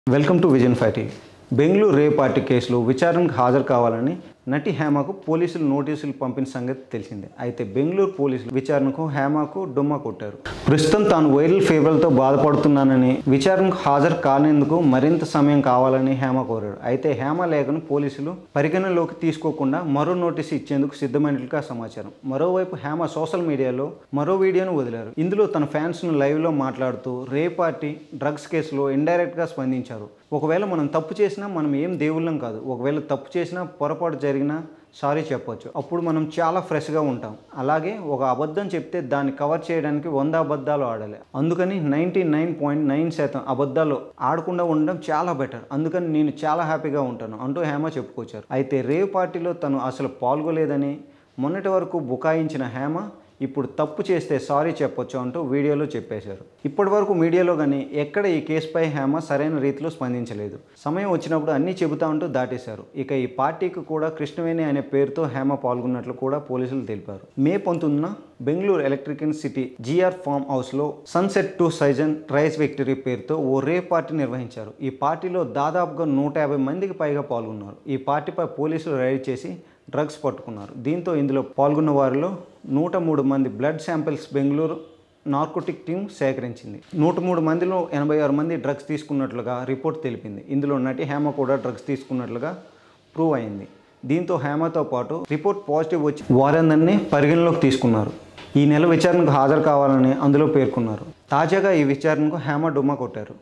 welcome to vision five TV Bengaluru rave party కేసులో విచారణకు హాజరు కావాలని నటి హేమకు పోలీసులు నోటీసులు పంపిన సంగతి తెలిసిందే అయితే బెంగళూరు పోలీసులు విచారణకు హేమకు డుమ్మా కొట్టారు ప్రస్తుతం తాను వైరల్ ఫీవర్లతో బాధపడుతున్నానని విచారణకు హాజరు కానేందుకు మరింత సమయం కావాలని హేమ కోరాడు అయితే హేమ లేఖను పోలీసులు పరిగణనలోకి తీసుకోకుండా మరో నోటీసు ఇచ్చేందుకు సిద్ధమైనట్లుగా సమాచారం మరోవైపు హేమ సోషల్ మీడియాలో మరో వీడియోను వదిలారు ఇందులో తన ఫ్యాన్స్ను లైవ్లో మాట్లాడుతూ రే పార్టీ డ్రగ్స్ కేసులో ఇండైరెక్ట్గా స్పందించారు ఒకవేళ మనం తప్పు చేసినా మనం ఏం దేవుళ్ళం కాదు ఒకవేళ తప్పు చేసినా పొరపాటు జరిగినా సారీ చెప్పొచ్చు అప్పుడు మనం చాలా ఫ్రెష్గా ఉంటాం అలాగే ఒక అబద్ధం చెప్తే దాన్ని కవర్ చేయడానికి వంద అబద్ధాలు ఆడాలి అందుకని నైంటీ నైన్ పాయింట్ నైన్ శాతం అబద్ధాలు ఆడకుండా ఉండడం చాలా బెటర్ అందుకని నేను చాలా హ్యాపీగా ఉంటాను అంటూ హేమ చెప్పుకొచ్చారు అయితే రేవ్ పార్టీలో తను అసలు పాల్గొలేదని మొన్నటి వరకు బుకాయించిన హేమ ఇప్పుడు తప్పు చేస్తే సారీ చెప్పొచ్చు అంటూ వీడియోలో చెప్పేశారు ఇప్పటి వరకు మీడియాలో కానీ ఎక్కడ ఈ కేసుపై హేమ సరైన రీతిలో స్పందించలేదు సమయం వచ్చినప్పుడు అన్నీ చెబుతా అంటూ దాటేశారు ఇక ఈ పార్టీకి కూడా కృష్ణవేణి అనే పేరుతో హేమ పాల్గొన్నట్లు కూడా పోలీసులు తెలిపారు మే పంతొమ్మిదిన Bengaluru electrical city GR farm హౌస్లో సన్సెట్ టు సైజన్ రైస్ విక్టరీ పేరుతో ఓ రే పార్టీ నిర్వహించారు ఈ పార్టీలో దాదాపుగా నూట యాభై మందికి పైగా పాల్గొన్నారు ఈ పార్టీపై పోలీసులు రైడ్ చేసి డ్రగ్స్ పట్టుకున్నారు దీంతో ఇందులో పాల్గొన్న వారిలో నూట మూడు మంది blood samples Bengaluru narcotic team సేకరించింది నూట మూడు మందిలో ఎనభై ఆరు మంది డ్రగ్స్ తీసుకున్నట్లుగా రిపోర్ట్ తెలిపింది ఇందులో నటి హేమ కూడా డ్రగ్స్ తీసుకున్నట్లుగా ప్రూవ్ అయింది దీంతో హేమతో పాటు రిపోర్ట్ పాజిటివ్ వచ్చి వారందరినీ పరిగణలోకి తీసుకున్నారు ఈ నెల విచారణకు హాజరు కావాలని అందులో పేర్కొన్నారు తాజాగా ఈ విచారణకు హేమ డుమ్మా కొట్టారు